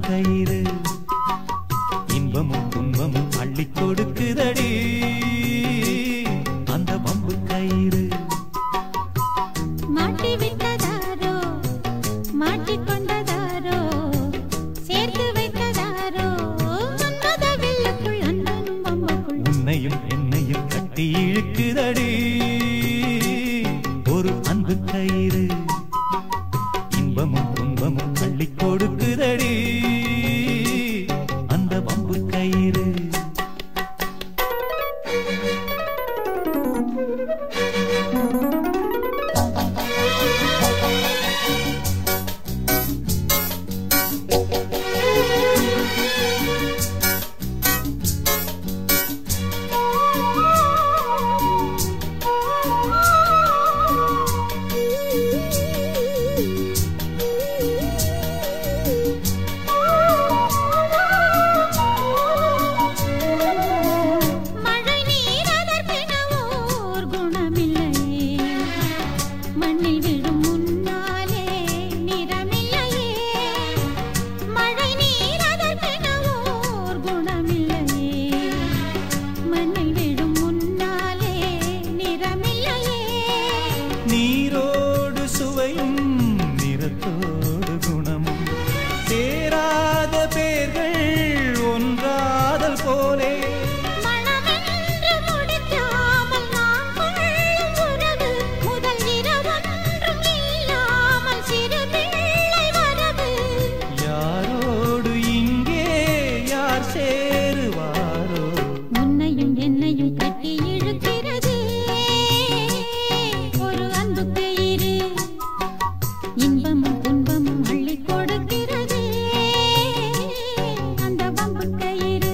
கயிறு இன்பமும் துன்பமும் அள்ளி கொடுக்குதடி அந்த பம்பு கயிறு மாட்டி விட்டதாரோ மாட்டிக்கொண்டதாரோ சேர்த்து வைத்ததாரோ மன்மத வில்லுக்குள் அன்பனும் பம்புக்குள் உன்னையும் என்னையும் கட்டி இழுக்குதடி ஒரு அன்பு கயிறு இன்பமும் துன்பமும் அள்ளி கொடுக்குதடி அந்த பம்பு கயிறு மழை நீர் அதற்கென ஓர் குணமில்லையே மண்ணில் விழும் முன்னாலே நிறமில்லையே மழை நீர் அதற்கென ஓர் குணமில்லையே மண்ணில் விழும் முன்னாலே நிறமில்லையே நீரோடு சுவையும் நிறத்தோடு குணமும் சேராத பேர்கள் ஒன்றாதல் போலே மனமென்று முடிக்காமல் நாம் கொள்ளும் உறவு முதல் இரவொன்றும் இல்லாமல் சிறு பிள்ளை வரவு யாரோடு இங்கே யார் சேருவாரோ உன்னையும் என்னையும் கட்டி இழுக்கிறது ஒரு அன்பு கயிறு இன்பமும் துன்பமும் அள்ளி கொடுக்கிறது அந்த பம்பு கயிறு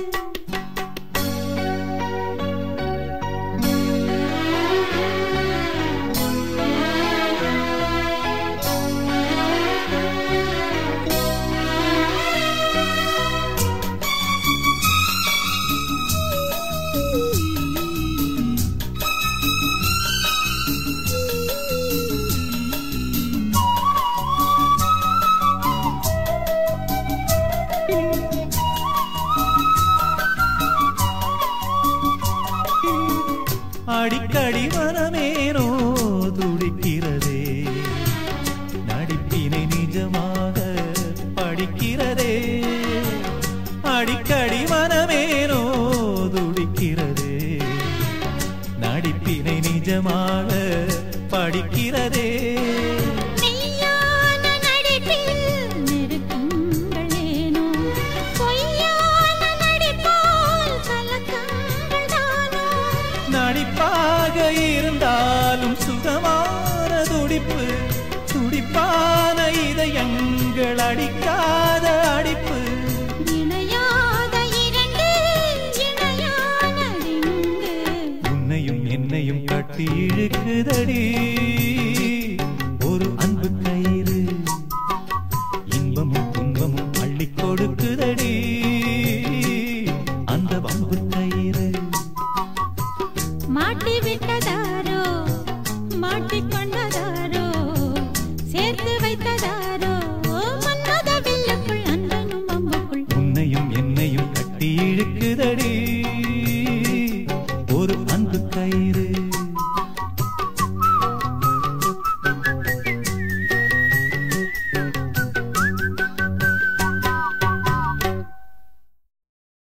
அடிக்கடி மனமேனோ துடிக்கிறதே நடிப்பினை நிஜமாக படிக்கிறதே அடிக்கடி மனமேனோ துடிக்கிறதே நடிப்பினை நிஜமாக படிக்கிறதே மெய்யான நடிப்பில் நெருக்கங்கள் ஏனோ பொய்யான நடிப்பால் கலக்கங்கள் தானோ நடிப்பாக இருந்தாலும் சுகமான துடிப்பு துடிப்பான இதயங்கள் அடிக்காத அடிப்பு இணையாத இரண்டு இணையானதிங்கு உன்னையும் என்னையும் கட்டி இழுக்குதடி